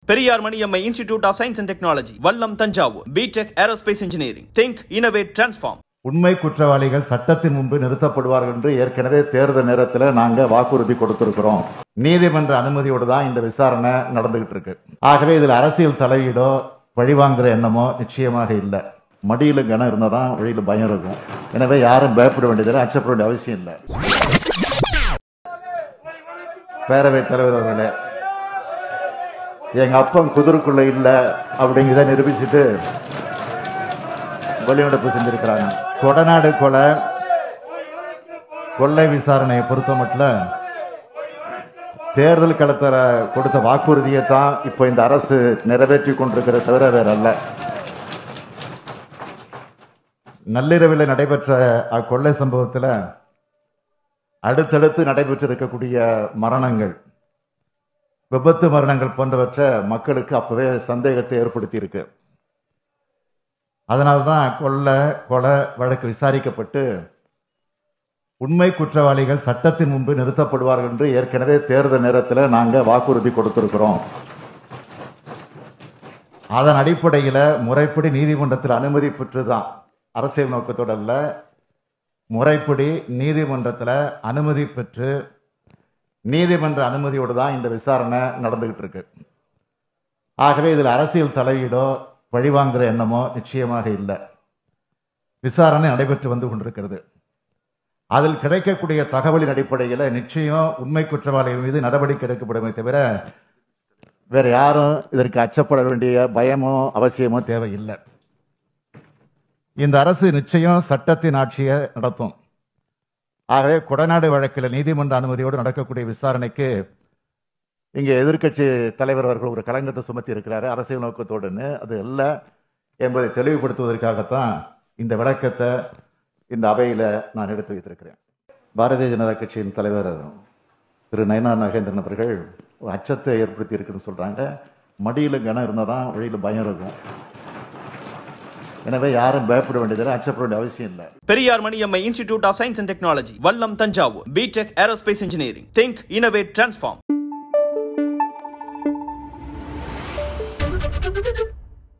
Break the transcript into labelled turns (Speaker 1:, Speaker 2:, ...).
Speaker 1: Periyar Maniammai institute of science and technology Vallam Thanjavur BTech aerospace engineering think innovate transform
Speaker 2: உண்மை குற்றவாளிகள் சட்டத்தின் முன்பு நிறுத்தப்படுவார்கள் என்று ஏற்கனவே தேர்தல் நேரத்தில் நாங்க வாக்குறுதி கொடுத்திருக்கிறோம் நீதிமன்ற அனுமதியோடு தான் இந்த விசாரணை நடந்துகிட்டு இருக்கு ஆகவே இதில் அரசியல் தலையீடோ பழிவாங்குற எண்ணமோ நிச்சயமாக இல்லை மடியில கனம் இருந்தால் தான் வழியில் பயம் இருக்கும் எனவே யாரும் பயப்பட வேண்டியதில்லை அச்சப்பட வேண்டிய அவசியம் இல்லை பேரவைத் தலைவர் அவர்களே எங்க அப்பன் குதிரைக்குள்ள இல்ல அப்படிங்கிறத நிரூபிச்சுட்டு வெளிநடப்பு செஞ்சிருக்கிறாங்க கொடநாடு கொலை கொள்ளை விசாரணையை பொறுத்த மட்டும் தேர்தல் களத்தில் கொடுத்த வாக்குறுதியை தான் இப்போ இந்த அரசு நிறைவேற்றி கொண்டிருக்கிற தவிர வேற அல்ல நள்ளிரவில் நடைபெற்ற அக்கொள்ளை சம்பவத்தில் அடுத்தடுத்து நடைபெற்றிருக்கக்கூடிய மரணங்கள் விபத்து மரணங்கள் போன்றவற்றை மக்களுக்கு அப்பவே சந்தேகத்தை ஏற்படுத்தி இருக்கு அதனால்தான் கொள்ளை கொலை வழக்கு விசாரிக்கப்பட்டு உண்மை குற்றவாளிகள் சட்டத்தின் முன்பு நிறுத்தப்படுவார்கள் என்று ஏற்கனவே தேர்தல் நேரத்தில் நாங்க வாக்குறுதி கொடுத்திருக்கிறோம் அதன் அடிப்படையில் முறைப்படி நீதிமன்றத்தில் அனுமதி பெற்றுதான் அரசியல் நோக்கத்தோடு அல்ல முறைப்படி நீதிமன்றத்தில் அனுமதி பெற்று நீதிமன்ற அனுமதியோடு தான் இந்த விசாரணை நடந்துகிட்டு இருக்கு ஆகவே இதில் அரசியல் தலையீடோ பழிவாங்குற எண்ணமோ நிச்சயமாக இல்லை விசாரணை நடைபெற்று வந்து கொண்டிருக்கிறது அதில் கிடைக்கக்கூடிய தகவலின் அடிப்படையில் நிச்சயம் உண்மை குற்றவாளிகள் மீது நடவடிக்கை எடுக்கப்படுமே தவிர வேற யாரும் இதற்கு அச்சப்பட வேண்டிய பயமோ அவசியமோ தேவையில்லை இந்த அரசு நிச்சயம் சட்டத்தின் ஆட்சியை நடத்தும் ஆகவே கொடநாடு வழக்கில் நீதிமன்ற அனுமதியோடு நடக்கக்கூடிய விசாரணைக்கு இங்க எதிர்க்கட்சி தலைவர் அவர்கள் ஒரு களங்கத்தை சுமத்தி இருக்கிறாரு அரசியல் நோக்கத்தோடுன்னு அது அல்ல என்பதை தெளிவுபடுத்துவதற்காகத்தான் இந்த விளக்கத்தை இந்த அவையில நான் எடுத்து வைத்திருக்கிறேன் பாரதிய ஜனதா கட்சியின் தலைவர் திரு நயனா நாகேந்திரன் அவர்கள் ஒரு அச்சத்தை ஏற்படுத்தி இருக்குன்னு சொல்றாங்க மடியில கனம் இருந்தால் தான் வழியில பயம் இருக்கும் எனவே யாரும் பயப்பட வேண்டியதில்லை அச்சப்பட வேண்டிய அவசியம் இல்லை
Speaker 1: Periyar Maniammai institute of science and technology Vallam Thanjavur BTech aerospace engineering think innovate transform